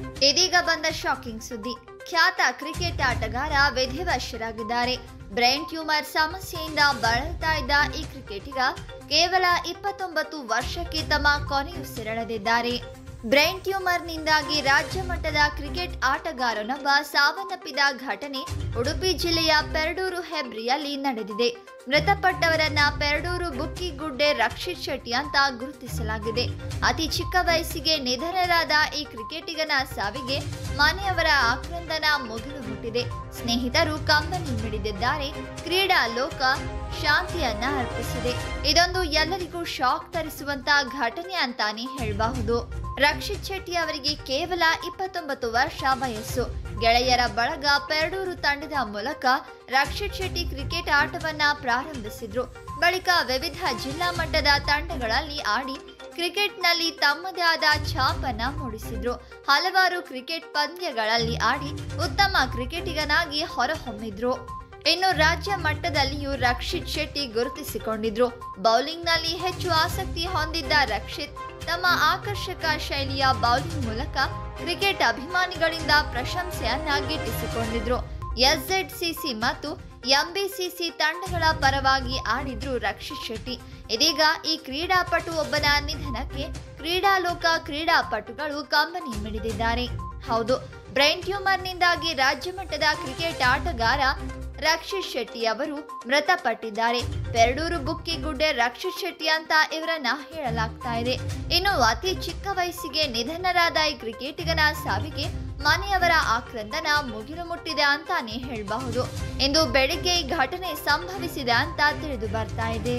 ಇದೀಗ ಬಂದ ಶಾಕಿಂಗ್ ಸುದ್ದಿ ಖ್ಯಾತ ಕ್ರಿಕೆಟ್ ಆಟಗಾರ ವಿಧಿವಶರಾಗಿದ್ದಾರೆ ಬ್ರೈನ್ ಟ್ಯೂಮರ್ ಸಮಸ್ಯೆಯಿಂದ ಬಳಲ್ತಾ ಇದ್ದ ಈ ಕ್ರಿಕೆಟಿಗ ಕೇವಲ ಇಪ್ಪತ್ತೊಂಬತ್ತು ವರ್ಷಕ್ಕೆ ತಮ್ಮ ಕೊನೆಯುಸಿರೆಳೆದಿದ್ದಾರೆ ಬ್ರೈನ್ ಟ್ಯೂಮರ್ನಿಂದಾಗಿ ರಾಜ್ಯ ಮಟ್ಟದ ಕ್ರಿಕೆಟ್ ಆಟಗಾರನೊಬ್ಬ ಸಾವನ್ನಪ್ಪಿದ ಘಟನೆ ಉಡುಪಿ ಜಿಲ್ಲೆಯ ಪೆರಡೂರು ಹೆಬ್ರಿಯಲ್ಲಿ ನಡೆದಿದೆ ಮೃತಪಟ್ಟವರನ್ನ ಪೆರಡೂರು ಬುಕ್ಕಿಗುಡ್ಡೆ ರಕ್ಷಿತ್ ಶೆಟ್ಟಿ ಅಂತ ಗುರುತಿಸಲಾಗಿದೆ ಅತಿ ಚಿಕ್ಕ ವಯಸ್ಸಿಗೆ ನಿಧನರಾದ ಈ ಕ್ರಿಕೆಟಿಗನ ಸಾವಿಗೆ ಮನೆಯವರ ಆಕ್ರಂದನ ಮುಗಿಲು ಮುಟ್ಟಿದೆ ಸ್ನೇಹಿತರು ಕಂಬನಿ ಮಿಡಿದಿದ್ದಾರೆ ಕ್ರೀಡಾ ಲೋಕ ಶಾಂತಿಯನ್ನ ಅರ್ಪಿಸಿದೆ ಇದೊಂದು ಎಲ್ಲರಿಗೂ ಶಾಕ್ ತರಿಸುವಂತ ಘಟನೆ ಅಂತಾನೆ ಹೇಳಬಹುದು ರಕ್ಷಿತ್ ಶೆಟ್ಟಿ ಅವರಿಗೆ ಕೇವಲ ಇಪ್ಪತ್ತೊಂಬತ್ತು ವರ್ಷ ವಯಸ್ಸು ಗೆಳೆಯರ ಬಳಗ ಪೆರಡೂರು ತಂಡದ ಮೂಲಕ ರಕ್ಷಿತ್ ಶೆಟ್ಟಿ ಕ್ರಿಕೆಟ್ ಆಟವನ್ನ ಪ್ರಾರಂಭಿಸಿದ್ರು ಬಳಿಕ ವಿವಿಧ ಜಿಲ್ಲಾ ಮಟ್ಟದ ತಂಡಗಳಲ್ಲಿ ಆಡಿ ಕ್ರಿಕೆಟ್ನಲ್ಲಿ ತಮ್ಮದೇ ಆದ ಛಾಪನ್ನ ಮೂಡಿಸಿದ್ರು ಹಲವಾರು ಕ್ರಿಕೆಟ್ ಪಂದ್ಯಗಳಲ್ಲಿ ಆಡಿ ಉತ್ತಮ ಕ್ರಿಕೆಟಿಗನಾಗಿ ಹೊರಹೊಮ್ಮಿದ್ರು ಇನ್ನು ರಾಜ್ಯ ಮಟ್ಟದಲ್ಲಿಯೂ ರಕ್ಷಿತ್ ಶೆಟ್ಟಿ ಗುರುತಿಸಿಕೊಂಡಿದ್ರು ಬೌಲಿಂಗ್ನಲ್ಲಿ ಹೆಚ್ಚು ಆಸಕ್ತಿ ಹೊಂದಿದ್ದ ರಕ್ಷಿತ್ ತಮ್ಮ ಆಕರ್ಷಕ ಶೈಲಿಯ ಬೌಲಿಂಗ್ ಮೂಲಕ ಕ್ರಿಕೆಟ್ ಅಭಿಮಾನಿಗಳಿಂದ ಪ್ರಶಂಸೆಯನ್ನ ಗಿಟ್ಟಿಸಿಕೊಂಡಿದ್ರು ಎಸ್ಝೆಡ್ಸಿಸಿ ಮತ್ತು ಎಂಬಿಸಿಸಿ ತಂಡಗಳ ಪರವಾಗಿ ಆಡಿದ್ರು ರಕ್ಷಿತ್ ಶೆಟ್ಟಿ ಇದೀಗ ಈ ಕ್ರೀಡಾಪಟು ಒಬ್ಬನ ನಿಧನಕ್ಕೆ ಕ್ರೀಡಾಲೋಕ ಕ್ರೀಡಾಪಟುಗಳು ಕಂಬನಿ ಮಿಡಿದಿದ್ದಾರೆ ಹೌದು ಬ್ರೈನ್ ಟ್ಯೂಮರ್ನಿಂದಾಗಿ ರಾಜ್ಯ ಮಟ್ಟದ ಕ್ರಿಕೆಟ್ ಆಟಗಾರ ರಕ್ಷಿತ್ ಶೆಟ್ಟಿ ಅವರು ಮೃತಪಟ್ಟಿದ್ದಾರೆ ಪೆರಡೂರು ಬುಕ್ಕಿಗುಡ್ಡೆ ರಕ್ಷಿತ್ ಶೆಟ್ಟಿ ಅಂತ ಇವರನ್ನ ಹೇಳಲಾಗ್ತಾ ಇದೆ ಇನ್ನು ಅತಿ ಚಿಕ್ಕ ವಯಸ್ಸಿಗೆ ನಿಧನರಾದ ಈ ಕ್ರಿಕೆಟಿಗನ ಸಾವಿಗೆ ಮನೆಯವರ ಆಕ್ರಂದನ ಮುಗಿಲು ಮುಟ್ಟಿದೆ ಅಂತಾನೆ ಹೇಳಬಹುದು ಇಂದು ಬೆಳಿಗ್ಗೆ ಈ ಘಟನೆ ಸಂಭವಿಸಿದೆ ಅಂತ ತಿಳಿದು ಬರ್ತಾ ಇದೆ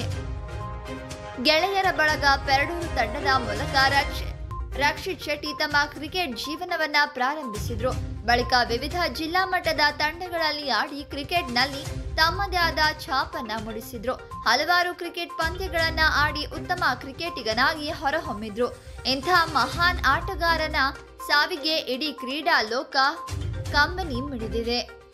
ಗೆಳೆಯರ ಬಳಗ ಪೆರಡೂರು ತಂಡದ ಮೂಲಕ ರಕ್ಷ ರಕ್ಷಿತ್ ಶೆಟ್ಟಿ ತಮ್ಮ ಕ್ರಿಕೆಟ್ ಜೀವನವನ್ನ ಪ್ರಾರಂಭಿಸಿದ್ರು ಬಳಿಕ ವಿವಿಧ ಜಿಲ್ಲಾ ಮಟ್ಟದ ತಂಡಗಳಲ್ಲಿ ಆಡಿ ಕ್ರಿಕೆಟ್ನಲ್ಲಿ ತಮ್ಮದೇ ಆದ ಛಾಪನ್ನ ಮೂಡಿಸಿದ್ರು ಹಲವಾರು ಕ್ರಿಕೆಟ್ ಪಂದ್ಯಗಳನ್ನ ಆಡಿ ಉತ್ತಮ ಕ್ರಿಕೆಟಿಗನಾಗಿ ಹೊರಹೊಮ್ಮಿದ್ರು ಇಂಥ ಮಹಾನ್ ಆಟಗಾರನ ಸಾವಿಗೆ ಇಡೀ ಕ್ರೀಡಾ ಲೋಕ ಕಂಬನಿ ಮಿಡಿದಿದೆ